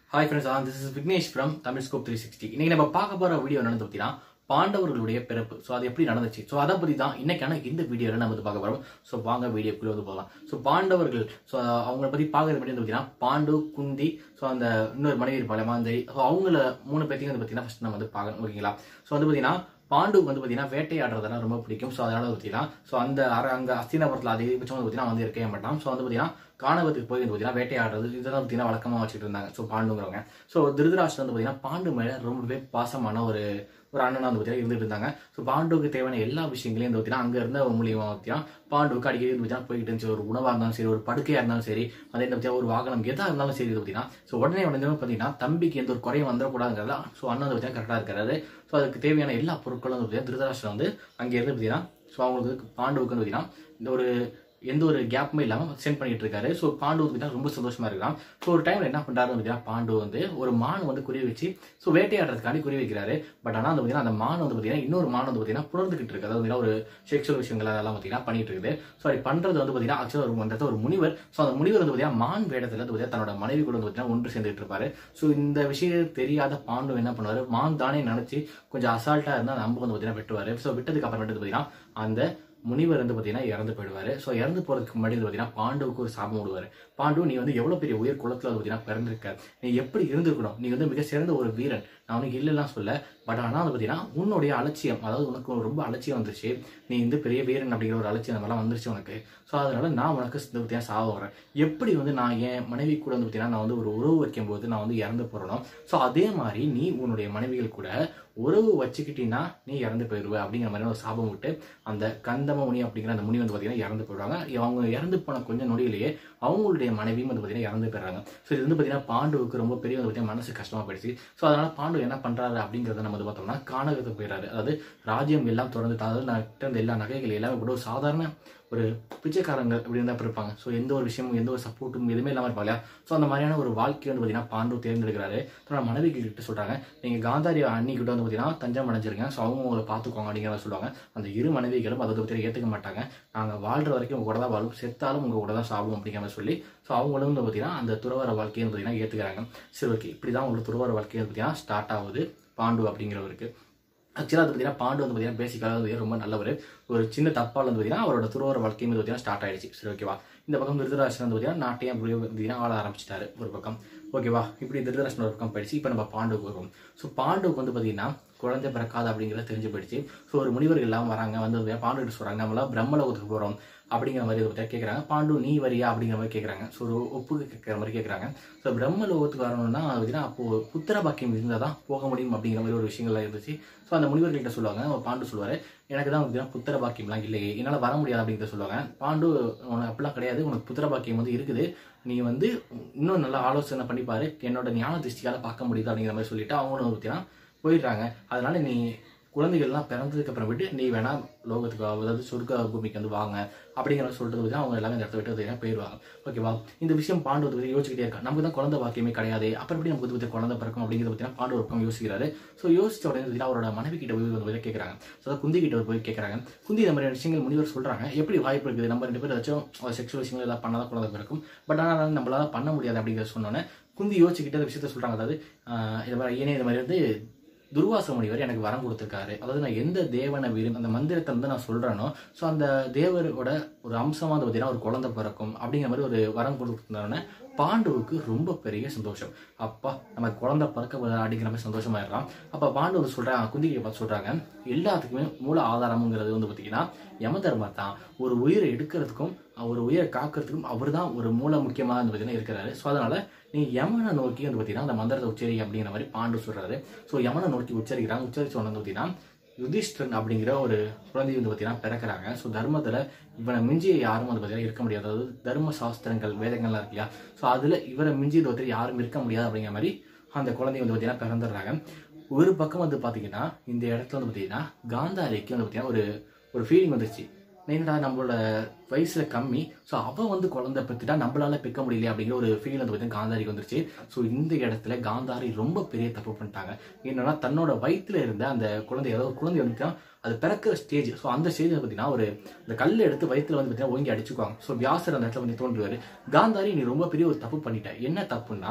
hi friends ah this is Vignesh from Tamil scope three sixty இன்னைக்கு நம்ம பார்க்க போற வீடியோ என்னன்னு பார்த்தீங்கன்னா பாண்டவர்களுடைய பிறப்பு ஸோ அது எப்படி நடந்துச்சு ஸோ அதை பற்றி தான் இன்னைக்கான இந்த வீடியோவில் நம்ம வந்து பார்க்க போகிறோம் ஸோ வாங்க வீடியோக்குள்ளே வந்து போகலாம் ஸோ பாண்டவர்கள் ஸோ அவங்கள பற்றி பார்க்கறது பற்றி வந்து பார்த்தீங்கன்னா பாண்டு குந்தி ஸோ அந்த இன்னொரு மனைவி இருப்பாங்க மாந்தரி ஸோ அவங்கள மூணு பேர்த்தையும் வந்து பார்த்தீங்கன்னா ஃபஸ்ட் நம்ம வந்து பார்க்கணும் ஓகேங்களா ஸோ வந்து பார்த்தீங்கன்னா பாண்டுக்கு வந்து பார்த்தீங்கன்னா வேட்டையாடுறதெல்லாம் ரொம்ப பிடிக்கும் ஸோ அதனால பார்த்தீங்கன்னா ஸோ அந்த அர- அங்க அஸ்தினாபுரத்தில் அதிகபட்சம் வந்து பார்த்தீங்கன்னா வந்து இருக்கவே மாட்டான் ஸோ வந்து பார்த்தீங்கன்னா காணவத்துக்கு போய் வந்து பார்த்தீங்கன்னா வேட்டையாடுறது இதெல்லாம் பார்த்தீங்கன்னா வழக்கமாக வச்சுட்டு இருந்தாங்க ஸோ பாண்டுங்கிறவங்க ஸோ திருதராஷ்டிரம் வந்து பார்த்தீங்கன்னா பாண்டு மேலே ரொம்பவே பாசமான ஒரு ஒரு அண்ணனா வந்து பார்த்தீங்கன்னா இருந்துட்டு இருந்தாங்க ஸோ பாண்டுவுக்கு தேவையான எல்லா விஷயங்களையும் வந்து பார்த்தீங்கன்னா அங்கே இருந்த மூலியமாக பார்த்தீங்கன்னா பாண்டுவுக்கு அடிக்கடி வந்து பார்த்தீங்கன்னா போயிட்டு இருந்துச்சு ஒரு உணவாக இருந்தாலும் சரி ஒரு படுக்கையாக இருந்தாலும் சரி அதே இந்த பார்த்தீங்கன்னா ஒரு வாகனம் எதாக இருந்தாலும் சரி இது பார்த்தீங்கன்னா ஸோ உடனே உடனே பார்த்தீங்கன்னா தம்பிக்கு எந்த ஒரு குறையும் வந்துடக்கூடாதுங்கிறதா ஸோ அண்ணன் வந்து பார்த்தீங்கன்னா கரெக்டாக இருக்கிறாரு ஸோ அதுக்கு தேவையான எல்லா பொருட்களும் வந்து பார்த்தீங்கன்னா திருதராஷ்டிரம் வந்து அங்கே இருந்து பார்த்தீங்கன்னா ஸோ அவங்களுக்கு பாண்டுவுக்கு வந்து பார்த்தீங்கன்னா இந்த ஒரு எந்த ஒரு கேப்புமே இல்லாமல் சென்ட் பண்ணிட்டு இருக்காரு ஸோ பாண்டு வந்து பார்த்தீங்கன்னா ரொம்ப சந்தோஷமா இருக்கலாம் ஸோ ஒரு டைம்ல என்ன பண்றாரு பார்த்தீங்கன்னா பாண்டு வந்து ஒரு மான் வந்து குறி வச்சு ஸோ வேட்டையாடுறதுக்காண்டி குறி வைக்கிறாரு பட் ஆனால் வந்து பார்த்தீங்கன்னா அந்த மான் வந்து பார்த்தீங்கன்னா இன்னொரு மான் வந்து பார்த்தீங்கன்னா புணர்ந்துகிட்டு இருக்கு அதாவது பார்த்தீங்கன்னா ஒரு செக்ஷுவல் விஷயங்கள் அதெல்லாம் பார்த்தீங்கன்னா பண்ணிட்டு இருக்குது ஸோ அப்படி பண்றது வந்து பார்த்தீங்கன்னா ஆக்சுவலாக ஒரு அந்த இடத்துல ஒரு முனிவர் ஸோ அந்த முனிவர் வந்து பார்த்தீங்கன்னா மான் வேடத்தில் வந்து பார்த்தீங்கன்னா தன்னோட மனைவி கூட வந்து பார்த்தீங்கன்னா ஒன்று சேர்ந்துட்டு இருப்பாரு ஸோ இந்த விஷயம் தெரியாத பாண்டு என்ன பண்ணுவாரு மான் தானே நினைச்சு கொஞ்சம் அசால்ட்டா இருந்தால் அந்த அம்பு வந்து பார்த்தீங்கன்னா வெட்டுவாரு ஸோ விட்டதுக்கு அப்புறமேட்டு பார்த்தீங்கன்னா அந்த முனிவர் வந்து பார்த்தீங்கன்னா இறந்து போயிடுவாரு ஸோ இறந்து போறதுக்கு முன்னாடி வந்து பார்த்தீங்கன்னா பாண்டுவுக்கு ஒரு சாபம் விடுவாரு பாண்டு நீ வந்து எவ்வளோ பெரிய உயர் குலத்தில் வந்து பார்த்தீங்கன்னா பிறந்திருக்க நீ எப்படி இருந்திருக்கணும் நீ வந்து மிக சிறந்த ஒரு வீரன் நான் உனக்கு இல்லைலாம் சொல்ல பட் ஆனால் வந்து பார்த்தீங்கன்னா உன்னுடைய அலட்சியம் அதாவது உனக்கு ரொம்ப அலட்சியம் வந்துருச்சு நீ வந்து பெரிய வீரன் அப்படிங்கிற ஒரு அலட்சியம் அந்த மாதிரிலாம் வந்துருச்சு உனக்கு ஸோ அதனால நான் உனக்கு வந்து பார்த்தீங்கன்னா சாவ வரேன் எப்படி வந்து நான் என் மனைவி கூட வந்து பார்த்தீங்கன்னா நான் வந்து ஒரு உறவு வைக்கும்போது நான் வந்து இறந்து போறேனோ ஸோ அதே மாதிரி நீ உன்னுடைய மனைவிகள் கூட உறவு வச்சுக்கிட்டீங்கன்னா நீ இறந்து போயிடுவ அப்படிங்கிற மாதிரி ஒரு சாபம் விட்டு அந்த கந்தம முனி அப்படிங்கிற அந்த முனி வந்து பார்த்தீங்கன்னா இறந்து போயிடுவாங்க அவங்க இறந்து போன கொஞ்சம் நொடியிலேயே அவங்களுடைய மனைவியும் வந்து பார்த்தீங்கன்னா இறந்து போயிடுறாங்க ஸோ இது வந்து பார்த்தீங்கன்னா பாண்டுவுக்கு ரொம்ப பெரிய வந்து பார்த்தீங்கன்னா மனசு கஷ்டமா போயிடுச்சு ஸோ அதனால பாண்டு என்ன பண்றாரு அப்படிங்கிறத நம்ம வந்து பார்த்தோம்னா கானகத்துக்கு போயிடுறாரு அதாவது ராஜ்யம் எல்லாம் திறந்து அதாவது நான் கிட்ட இருந்த எல்லா நகைகள் எல்லாமே கூட ஒரு சாதாரண ஒரு பிச்சைக்காரங்க இப்படி இருந்தால் இருப்பாங்க ஸோ எந்த ஒரு விஷயமும் எந்த ஒரு சப்போர்ட்டும் எதுவுமே இல்லாமல் இருப்பாங்க இல்லையா ஸோ அந்த மாதிரியான ஒரு வாழ்க்கை வந்து பார்த்தீங்கன்னா பாண்டு தேர்ந்தெடுக்கிறாரு தன்னோட மனைவி கிட்ட சொல்றாங்க நீங்கள் காந்தாரி அண்ணி கிட்ட வந்து பார்த்தீங்கன்னா தஞ்சம் அடைஞ்சிருக்கேன் ஸோ அவங்க உங்களை பார்த்துக்கோங்க அப்படிங்கிற மாதிரி சொல்லுவாங்க அந்த இரு மனைவிகளும் அதை பற்றி ஏற்றுக்க மாட்டாங்க நாங்கள் வாழ்ற வரைக்கும் உங்க கூட தான் வாழும் செத்தாலும் உங்க கூட தான் சாப்பிடும் அப்படிங்கிற மாதிரி சொல்லி ஸோ அவங்களும் வந்து பார்த்தீங்கன்னா அந்த துறவர வாழ்க்கையை வந்து பார்த்தீங்கன்னா ஏற்றுக்கிறாங்க சரி ஓகே இப்படி தான் உங்களுக்கு துறவர வாழ்க்கையை வந்து பார்த்தீங்கன்னா ஸ்டார்ட் ஆகுது பாண்டு அப்படிங்கிறவருக்கு ஆக்சுவலாக அது பார்த்தீங்கன்னா பாண்டு வந்து பார்த்தீங்கன்னா பேசிக்காக வந்து ரொம்ப நல்லவர் ஒரு சின்ன தப்பால் வந்து பார்த்தீங்கன்னா அவரோட துறவர வாழ்க்கையும் வந்து பார்த்தீங்கன்னா ஸ்டார்ட் ஆயிடுச்சு சரி ஓகேவா இந்த பக்கம் திருதராஷ்டிரம் வந்து பார்த்தீங்கன்னா நாட்டையும் அப்படி வந்து பார்த்தீங்கன்னா ஆள ஆரம்பிச்சிட்டாரு ஒரு பக்கம் ஓகேவா இப்படி திருதராஷ்டிரம் ஒரு பக்கம் போயிடுச்சு இப்போ நம்ம பாண்டுக்கு வருவோம் ஸோ பாண்டுக்கு வந்து பார்த்தீங்கன்னா குழந்தை பிறக்காது அப்படிங்கிறது தெரிஞ்சு போயிடுச்சு ஸோ ஒரு முனிவர்கள் எல்லாம் வராங்க வந்து வந்து பாண்டு கிட்ட சொல்றாங்க நம்மளாம் பிரம்மலோகத்துக்கு போகிறோம் அப்படிங்கிற மாதிரி வந்து கேட்குறாங்க பாண்டு நீ வரியா அப்படிங்கிற மாதிரி கேட்குறாங்க ஸோ ஒரு ஒப்புக்கு கேட்குற மாதிரி கேட்குறாங்க ஸோ பிரம்மலோகத்துக்கு வரணும்னா அது பார்த்தீங்கன்னா அப்போ புத்திர பாக்கியம் இருந்தால் தான் போக முடியும் அப்படிங்கிற மாதிரி ஒரு விஷயங்கள்லாம் இருந்துச்சு ஸோ அந்த முனிவர்கள்ட்ட சொல்லுவாங்க அவர் பாண்டு சொல்லுவார் எனக்கு தான் வந்து புத்திர பாக்கியம்லாம் இல்லையே என்னால் வர முடியாது அப்படிங்கிறத சொல்லுவாங்க பாண்டு உனக்கு அப்படிலாம் கிடையாது உனக்கு புத்திர பாக்கியம் வந்து இருக்குது நீ வந்து இன்னும் நல்லா ஆலோசனை பண்ணி பாரு என்னோட ஞான திருஷ்டியால் பார்க்க முடியுது அப்படிங்கிற மாதிரி சொல்லிட்டு அவங்களும் வந்து பார்த்தீங்கன்னா போயிடுறாங்க அதனால நீ குழந்தைகள்லாம் பிறந்ததுக்கு அப்புறம் விட்டு நீ வேணா லோகத்துக்கு வா, அதாவது சொர்க்க பூமிக்கு வந்து வாங்க அப்படிங்கிற மாதிரி சொல்லிட்டு வந்து அவங்க எல்லாமே இந்த இடத்த விட்டு வந்து போயிடுவாங்க ஓகேவா இந்த விஷயம் பாண்டு வந்து பத்தி யோசிச்சுக்கிட்டே இருக்கா நமக்கு தான் குழந்தை பாக்கியமே கிடையாது அப்புறம் எப்படி நமக்கு வந்து பத்தி குழந்தை பிறக்கும் அப்படிங்கிறத பத்தினா பாண்டு ஒரு பக்கம் யோசிக்கிறாரு ஸோ யோசிச்ச உடனே வந்து அவரோட மனைவி கிட்ட போய் வந்து போய் கேட்கறாங்க ஸோ குந்தி கிட்ட போய் கேட்கறாங்க குந்தி இந்த மாதிரி விஷயங்கள் முனிவர் சொல்றாங்க எப்படி வாய்ப்பு இருக்குது நம்ம ரெண்டு பேரும் ஏதாச்சும் செக்ஷுவல் விஷயங்கள் எல்லாம் பண்ணாதான் குழந்தை பிறக்கும் பட் ஆனால் நம்மளால பண்ண முடியாது அப்படிங்கிறத சொன்னோன்னே குந்தி யோசிச்சுக்கிட்டு அந்த விஷயத்த சொல்றாங்க அதாவது ஆஹ் இந்த மாதிரி ஏனே இந்த மாதிரி வந்து துர்வாச முனிவர் எனக்கு வரம் கொடுத்துருக்காரு அதாவது நான் எந்த தேவனை விரும் அந்த மந்திரத்தை வந்து நான் சொல்றேனோ ஸோ அந்த தேவரோட ஒரு அம்சமா வந்து பார்த்தீங்கன்னா ஒரு குழந்தை பிறக்கும் அப்படிங்கிற மாதிரி ஒரு வரம் கொடுத்துருந்தோடனே பாண்டுவுக்கு ரொம்ப பெரிய சந்தோஷம் அப்பா நம்ம குழந்தை பிறக்க போகுது அப்படிங்கிற மாதிரி சந்தோஷமாயிடுறான் அப்போ பாண்டு வந்து சொல்றாங்க குந்திகையை பார்த்து சொல்றாங்க எல்லாத்துக்குமே மூல ஆதாரம்ங்கிறது வந்து பார்த்தீங்கன்னா யம தர்மர் தான் ஒரு உயிரை எடுக்கிறதுக்கும் ஒரு உயிரை காக்கிறதுக்கும் அவர் தான் ஒரு மூல முக்கியமாக வந்து பார்த்தீங்கன்னா இருக்கிறாரு ஸோ அதனால நீ யமனை நோக்கி வந்து பார்த்தீங்கன்னா அந்த மந்திரத்தை உச்சரி அப்படிங்கிற மாதிரி பாண்டு சொல்றாரு ஸோ யமனை நோக்கி உச்சரிக்கிறாங்க உச்சரிச்சு சொன்னது பார்த்தீங்கன்னா யுதிஷ்டன் அப்படிங்கிற ஒரு குழந்தை வந்து பார்த்தீங்கன்னா பிறக்கிறாங்க ஸோ தர்மத்தில் இவனை மிஞ்சி யாரும் வந்து பார்த்தீங்கன்னா இருக்க முடியாது அதாவது தர்ம சாஸ்திரங்கள் வேதங்கள்லாம் இருக்கு இல்லையா ஸோ அதில் இவரை மிஞ்சி ஒருத்தர் யாரும் இருக்க முடியாது அப்படிங்கிற மாதிரி அந்த குழந்தை வந்து பார்த்தீங்கன்னா பிறந்துடுறாங்க ஒரு பக்கம் வந்து பார்த்தீங்கன்னா இந்த இடத்துல வந்து பார்த்தீங்கன்னா காந்தாரிக்கு வந்து பார்த்தீங்கன்னா ஒரு ஒரு ஃபீலிங் வந்துருச்சு என்னடா நம்மளோட வயசுல கம்மி ஸோ அவ வந்து குழந்தை பெற்றுட்டா நம்மளால பெக்க முடியல அப்படிங்கிற ஒரு ஃபீல் வந்து பார்த்தீங்கன்னா காந்தாரிக்கு வந்துருச்சு ஸோ இந்த இடத்துல காந்தாரி ரொம்ப பெரிய தப்பு பண்ணிட்டாங்க என்னன்னா தன்னோட வயிற்றுல இருந்த அந்த குழந்தை அதாவது குழந்தை வந்துச்சுன்னா அது பிறக்கிற ஸ்டேஜ் ஸோ அந்த ஸ்டேஜ் பார்த்தீங்கன்னா ஒரு இந்த கல்லை எடுத்து வயிற்றுல வந்து பார்த்தீங்கன்னா ஓங்கி அடிச்சுக்குவாங்க ஸோ வியாசர் அந்த இடத்துல வந்து தோன்றுவாரு காந்தாரி நீ ரொம்ப பெரிய ஒரு தப்பு பண்ணிட்ட என்ன தப்புன்னா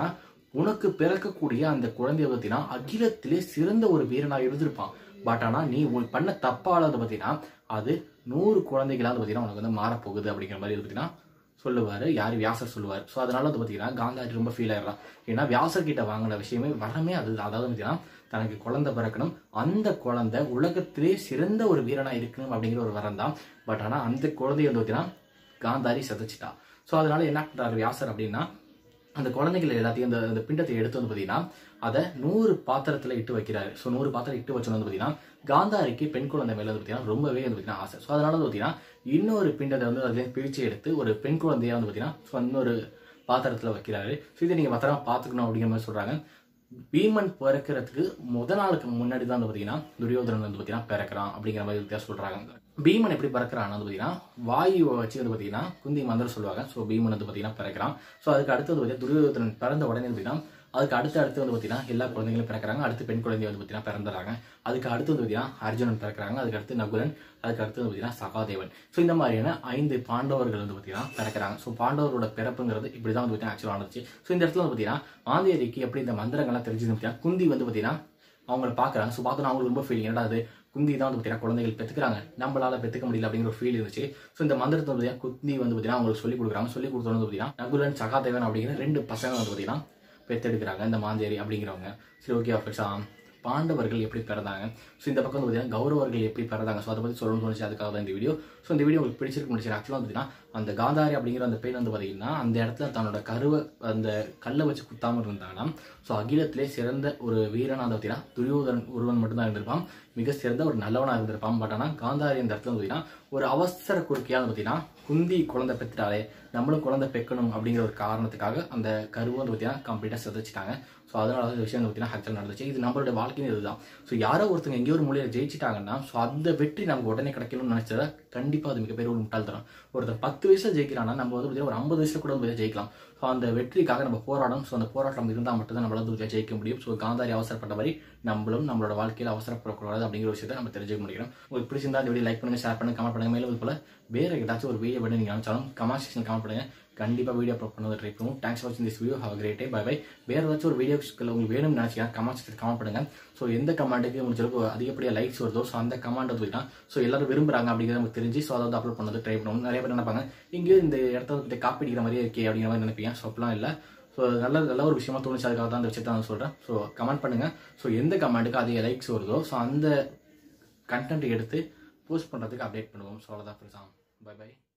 உனக்கு பிறக்கக்கூடிய அந்த குழந்தைய பார்த்தீங்கன்னா அகிலத்திலே சிறந்த ஒரு வீரனாக இருந்திருப்பான் பட் ஆனா நீ உன் பண்ண தப்பால பார்த்தீங்கன்னா அது நூறு குழந்தைகளாவது பார்த்தீங்கன்னா உனக்கு வந்து மாறப்போகுது அப்படிங்கிற மாதிரி இது பார்த்தீங்கன்னா சொல்லுவாரு யார் வியாசர் சொல்லுவார் ஸோ அதனால வந்து பார்த்தீங்கன்னா காந்தாரி ரொம்ப ஃபீல் ஆயிடுறான் ஏன்னா வியாசர் கிட்ட வாங்கின விஷயமே வரமே அது அதாவது பார்த்தீங்கன்னா தனக்கு குழந்தை பிறக்கணும் அந்த குழந்தை உலகத்திலே சிறந்த ஒரு வீரனா இருக்கணும் அப்படிங்கிற ஒரு வரம் தான் பட் ஆனால் அந்த குழந்தைய வந்து பார்த்தீங்கன்னா காந்தாரி சதைச்சிட்டா ஸோ அதனால என்ன பண்றாரு வியாசர் அப்படின்னா அந்த குழந்தைகள் எல்லாத்தையும் அந்த அந்த பிண்டத்தை எடுத்து வந்து பார்த்தீங்கன்னா அதை நூறு பாத்திரத்தில் இட்டு வைக்கிறாரு ஸோ நூறு பாத்திரம் இட்டு வச்சோன்னு வந்து பார்த்தீங்கன்னா காந்தாரிக்கு பெண் குழந்தை மேலே வந்து பார்த்தீங்கன்னா ரொம்பவே வந்து பார்த்தீங்கன்னா ஆசை ஸோ அதனால வந்து பார்த்தீங்கன்னா இன்னொரு பிண்டத்தை வந்து அதுலேருந்து பிரித்து எடுத்து ஒரு பெண் குழந்தையா வந்து பார்த்தீங்கன்னா ஸோ இன்னொரு பாத்திரத்தில் வைக்கிறாரு ஸோ இதை நீங்கள் பத்திரமா பார்த்துக்கணும் அப்படிங்கிற மாதிரி சொல்கிறாங்க பீமன் பிறக்கிறதுக்கு முத நாளுக்கு முன்னாடி தான் வந்து பார்த்தீங்கன்னா துரியோதனன் வந்து பார்த்தீங்கன்னா பிறக்கிறான் அப்படிங்கிற மாதிரி வித்தியாசம் சொல்கிறாங்க பீமன் எப்படி பிறக்கிறான் வந்து பார்த்தீங்கன்னா வாயுவை வச்சு வந்து பார்த்தீங்கன்னா குந்தி மந்திரம் சொல்லுவாங்க ஸோ பீமன் வந்து பார்த்தீங்கன்னா பிறக்கிறான் ஸோ அதுக்கு அடுத்து வந்து பார்த்தீங்கன்னா துரியோதனன் பிறந்த உடனே வந்து பார்த்தீங்கன்னா அதுக்கு அடுத்து அடுத்து வந்து பார்த்தீங்கன்னா எல்லா குழந்தைங்களும் பிறக்கிறாங்க அடுத்து பெண் குழந்தை வந்து பார்த்தீங்கன்னா பிறந்துறாங்க அதுக்கு அடுத்து வந்து பார்த்தீங்கன்னா அர்ஜுனன் பிறக்கிறாங்க அதுக்கு அடுத்து நகுலன் அதுக்கு அடுத்து வந்து பார்த்தீங்கன்னா சகாதேவன் ஸோ இந்த மாதிரியான ஐந்து பாண்டவர்கள் வந்து பார்த்தீங்கன்னா பிறக்கிறாங்க ஸோ பாண்டவரோட பிறப்புங்கிறது இப்படி தான் வந்து பார்த்தீங்கன்னா ஆக்சுவலாக நடந்துச்சு ஸோ இந்த இடத்துல வந்து பார்த்தீங்கன்னா மாந்தேரிக்கு எப்படி இந்த மந்திரங்கள்லாம் தெரிஞ்சது பார்த்தீங்கன்னா குந்தி வந்து பார்த்தீங்கன்னா அவங்கள பார்க்குறாங்க ஸோ பார்த்தோன்னா அவங்களுக்கு ரொம்ப ஃபீலிங் என்னடா அது குந்தி தான் வந்து பார்த்தீங்கன்னா குழந்தைகள் பெற்றுக்கிறாங்க நம்மளால பெற்றுக்க முடியல அப்படிங்கிற ஒரு ஃபீல் இருந்துச்சு ஸோ இந்த மந்திரத்தை வந்து பார்த்தீங்கன்னா குந்தி வந்து பார்த்தீங்கன்னா அவங்களுக்கு சொல்லி கொடுக்குறாங்க சொல்லி கொடுத்தோன்னு வந்து பார்த்தீங்கன்னா நகுலன் சகாதேவன் அப்படிங்கிற ரெண்டு பசங்க வந்து பார்த்தீங்கன்னா பெத்தெடுக்கிறாங்க இந்த மாந்தேரி அப்படிங்கிறவங்க சரி ஓகே ஆஃபீஸா பாண்டவர்கள் எப்படி பிறந்தாங்க ஸோ இந்த பக்கம் வந்து பார்த்தீங்கன்னா கௌரவர்கள் எப்படி பிறந்தாங்க ஸோ அதை பற்றி சொல்லணும்னு தோணுச்சு அதுக்காக தான் இந்த வீடியோ ஸோ இந்த வீடியோ உங்களுக்கு பிடிச்சிருக்கு முடிச்சு ஆக்சுவலாக வந்து பார்த்தீங்கன்னா அந்த காந்தாரி அப்படிங்கிற அந்த பெண் வந்து பார்த்தீங்கன்னா அந்த இடத்துல தன்னோட கருவை அந்த கல்லை வச்சு குத்தாமல் இருந்தாங்கன்னா ஸோ அகிலத்திலே சிறந்த ஒரு வீரனாக வந்து பார்த்தீங்கன்னா துரியோதனன் ஒருவன் மட்டும்தான் இருந்திருப்பான் மிக சிறந்த ஒரு நல்லவனாக இருந்திருப்பான் பட் ஆனால் காந்தாரி அந்த இடத்துல வந்து பார்த்தீங்கன்னா ஒரு அவசர குறுக்கையாக வந்து பார்த்தீங்கன்னா குந்தி குழந்தை பெற்றுட்டாலே நம்மளும் குழந்தை பெக்கணும் அப்படிங்கிற ஒரு காரணத்துக்காக அந்த கருவை வந்து பார்த்தீங்கன்னா கம்ப்ளீட்டாக சிதைச்சிட்டாங்க ஸோ அதனால அந்த விஷயம் வந்து பார்த்தீங்கன்னா ஹேக்சல் நடந்துச்சு இது நம்மளோட வாழ்க்கையும் இதுதான் ஸோ யாரோ ஒருத்தங்க எங்கேயோ ஒரு மூலையில் ஜெயிச்சிட்டாங்கன்னா ஸோ அந்த வெற்றி நமக்கு உடனே கிடைக்கணும்னு நினைச்சதா கண்டிப்பாக அது மிகப்பெரிய ஒரு முட்டாள்தனம் ஒருத்தர் பத்து வயசுல ஜெயிக்கிறான்னா நம்ம வந்து பார்த்தீங்கன்னா ஒரு ஐம்பது வயசுல கூட வந்து ஜெயிக்கலாம் ஸோ அந்த வெற்றிக்காக நம்ம போராடணும் ஸோ அந்த போராட்டம் இருந்தால் மட்டும்தான் நம்மளால வந்து ஜெயிக்க முடியும் ஸோ காந்தாரி அவசரப்பட்ட மாதிரி நம்மளும் நம்மளோட வாழ்க்கையில் அவசரப்படக்கூடாது அப்படிங்கிற விஷயத்தை நம்ம தெரிஞ்சுக்க முடியும் உங்களுக்கு பிடிச்சிருந்தா இந்த வீடியோ லைக் பண்ணுங்க ஷேர் பண்ணுங்க கமெண்ட் பண்ணுங்க மேலும் இது போல வேற ஏதாச்சும் ஒரு வீடியோ பண்ணி நீங்கள் நினைச்சாலும் கமெண்ட் செக்ஷன் கமெண்ட் பண்ணுங்க கண்டிப்பாக வீடியோ அப்லோட் பண்ணதை ட்ரை பண்ணுவோம் தேங்க்ஸ் வாட்சிங் this video have great day bye bye வேறு ஏதாச்சும் ஒரு வீடியோஸ்க்கு உங்களுக்கு வேணும்னு நினச்சிங்கன்னா கமெண்ட் செக்ஷன் கமெண்ட் பண்ணுங்க ஸோ எந்த கமெண்ட்டுக்கு முடிஞ்ச அளவுக்கு அதிகப்படியாக லைக்ஸ் வருதோ ஸோ அந்த கமெண்ட் வந்து போயிட்டா ஸோ எல்லாரும் விரும்புறாங்க அப்படிங்கிறது நமக்கு தெரிஞ்சு ஸோ அதை வந்து அப்லோட் பண்ணது ட்ரை பண்ணுவோம் நிறைய பேர் நினைப்பாங்க எங்கேயும் இந்த இடத்த வந்து காப்பி அடிக்கிற மாதிரியே இருக்கே அப்படிங்கிற மாதிரி நினைப்பீங்க ஸோ அப்படிலாம் இல்லை ஸோ நல்ல நல்ல ஒரு விஷயமா தோணுச்சு அதுக்காக தான் அந்த விஷயத்தை நான் சொல்கிறேன் ஸோ கமெண்ட் பண்ணுங்க ஸோ எந்த கமெண்ட்டுக்கு அதிக லைக்ஸ் வருதோ ஸோ அந்த கண்டென்ட் எடுத்து போஸ்ட் பண்ணுறதுக்கு அப்டேட் பண்ணுவோம் ஸோ அவ்வளோதான் பை பை